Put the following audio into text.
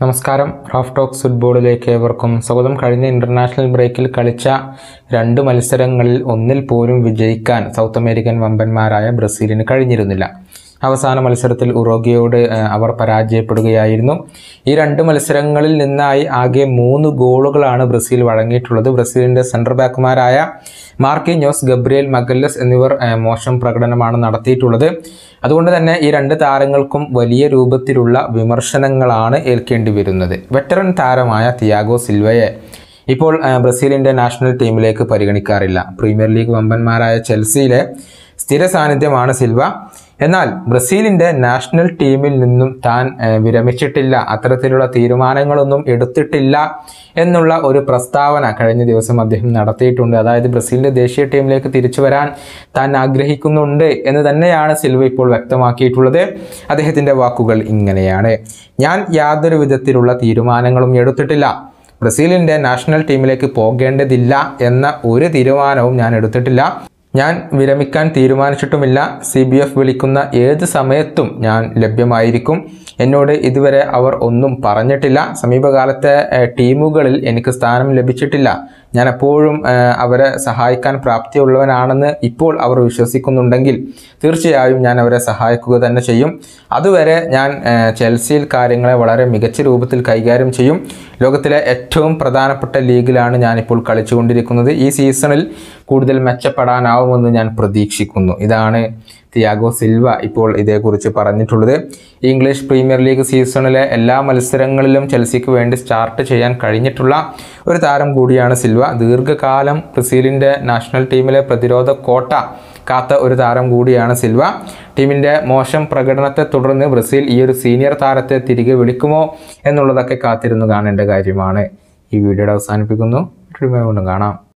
നമസ്കാരം Raf talks ഫുട്ബോളിലേക്ക് ഏവർക്കും സ്വാഗതം കഴിഞ്ഞ ഇന്റർനാഷണൽ ബ്രേക്കിൽ കളിച്ച രണ്ട് മത്സരങ്ങളിൽ ഒന്നിൽ പോലും വിജയിക്കാൻ സൗത്ത് അമേരിക്കൻ വമ്പന്മാരായ ബ്രസീലിന് കഴിഞ്ഞിരുന്നില്ല അവസാന മത്സരത്തിൽ ഉറോഗിയോട് ഏഹ്, അവർ പരാജയപ്പെടുകയായിരുന്നു ഈ രണ്ട് മത്സരങ്ങളിൽ നിന്നായി ആകെ മൂന്ന് ഗോളുകളാണ് ബ്രസീൽ വഴങ്ങിയിട്ടുള്ളത് ബ്രസീലിന്റെ സെൻട്രൽ ബാക്കുമാരായ മാർക്കിഞ്ഞോസ് ഗബ്രിയേൽ മഗല്ലസ് എന്നിവർ ഏഹ്, മോശം പ്രകടനമാണ് നടത്തിയിട്ടുള്ളത് അതുകൊണ്ട് തന്നെ ഈ രണ്ട് താരങ്ങൾക്കും വലിയ രൂപത്തിലുള്ള വിമർശനങ്ങളാണ് ഏൽക്കേണ്ടി വരുന്നത് വെറ്ററൻ താരമായ തിയാഗോ സിൽവയെ ഇപ്പോൾ ഏഹ്, ബ്രസീലിന്റെ നാഷണൽ ടീമിലേക്ക് പരിഗണിക്കാറില്ല പ്രീമിയർ ലീഗ് വമ്പന്മാരായ ചെൽസിയിലെ സ്ഥിര സാന്നിധ്യമാണ് സിൽവ എന്നാൽ ബ്രസീലിന്റെ നാഷണൽ ടീമിൽ നിന്നും താൻ ഏഹ്, വിരമിച്ചിട്ടില്ല അത്തരത്തിലുള്ള തീരുമാനങ്ങളൊന്നും എടുത്തിട്ടില്ല എന്നുള്ള ഒരു പ്രസ്താവന കഴിഞ്ഞ ദിവസം അദ്ദേഹം നടത്തിയിട്ടുണ്ട് അതായത് ബ്രസീലിന്റെ ദേശീയ ടീമിലേക്ക് തിരിച്ചു വരാൻ താൻ ആഗ്രഹിക്കുന്നുണ്ട് എന്ന് തന്നെയാണ് സിൽവ ഇപ്പോൾ വ്യക്തമാക്കിയിട്ടുള്ളത് അദ്ദേഹത്തിന്റെ വാക്കുകൾ ഇങ്ങനെയാണ് ഞാൻ യാതൊരു വിധത്തിലുള്ള തീരുമാനങ്ങളും എടുത്തിട്ടില്ല ബ്രസീലിന്റെ നാഷണൽ ടീമിലേക്ക് പോകേണ്ടതില്ല എന്ന ഒരു തീരുമാനവും ഞാൻ എടുത്തിട്ടില്ല ഞാൻ വിരമിക്കാൻ തീരുമാനിച്ചിട്ടുമില്ല സി ബി എഫ് വിളിക്കുന്ന ഏത് സമയത്തും ഞാൻ ലഭ്യമായിരിക്കും എന്നോട് ഇതുവരെ അവർ ഒന്നും പറഞ്ഞിട്ടില്ല സമീപകാലത്തെ ഏഹ്, ടീമുകളിൽ എനിക്ക് സ്ഥാനം ലഭിച്ചിട്ടില്ല ഞാൻ എപ്പോഴും ഏഹ്, അവരെ സഹായിക്കാൻ പ്രാപ്തിയുള്ളവനാണെന്ന് ഇപ്പോൾ അവർ വിശ്വസിക്കുന്നുണ്ടെങ്കിൽ തീർച്ചയായും ഞാൻ അവരെ സഹായിക്കുക തന്നെ ചെയ്യും അതുവരെ ഞാൻ ഏഹ്, ചെൽസിയിൽ കാര്യങ്ങളെ വളരെ മികച്ച രൂപത്തിൽ കൈകാര്യം ചെയ്യും ലോകത്തിലെ ഏറ്റവും പ്രധാനപ്പെട്ട ലീഗിലാണ് ഞാനിപ്പോൾ കളിച്ചുകൊണ്ടിരിക്കുന്നത് ഈ സീസണിൽ കൂടുതൽ മെച്ചപ്പെടാനാവുമെന്ന് ഞാൻ പ്രതീക്ഷിക്കുന്നു ഇതാണ് തിയാഗോ സിൽവ ഇപ്പോൾ ഇതേക്കുറിച്ച് പറഞ്ഞിട്ടുള്ളത് ഇംഗ്ലീഷ് പ്രീമിയർ ലീഗ് സീസണിലെ എല്ലാ മത്സരങ്ങളിലും ചെൽസിക്ക് വേണ്ടി സ്റ്റാർട്ട് ചെയ്യാൻ കഴിഞ്ഞിട്ടുള്ള ഒരു താരം കൂടിയാണ് സിൽവ ദീർഘകാലം ബ്രസീലിൻ്റെ നാഷണൽ ടീമിലെ പ്രതിരോധ കോട്ട കാത്ത ഒരു താരം കൂടിയാണ് സിൽവ ടീമിൻ്റെ മോശം പ്രകടനത്തെ തുടർന്ന് ബ്രസീൽ ഈ ഒരു സീനിയർ താരത്തെ തിരികെ വിളിക്കുമോ എന്നുള്ളതൊക്കെ കാത്തിരുന്നു കാണേണ്ട കാര്യമാണ് ഈ വീഡിയോയുടെ അവസാനിപ്പിക്കുന്നു വീണ്ടും കാണാം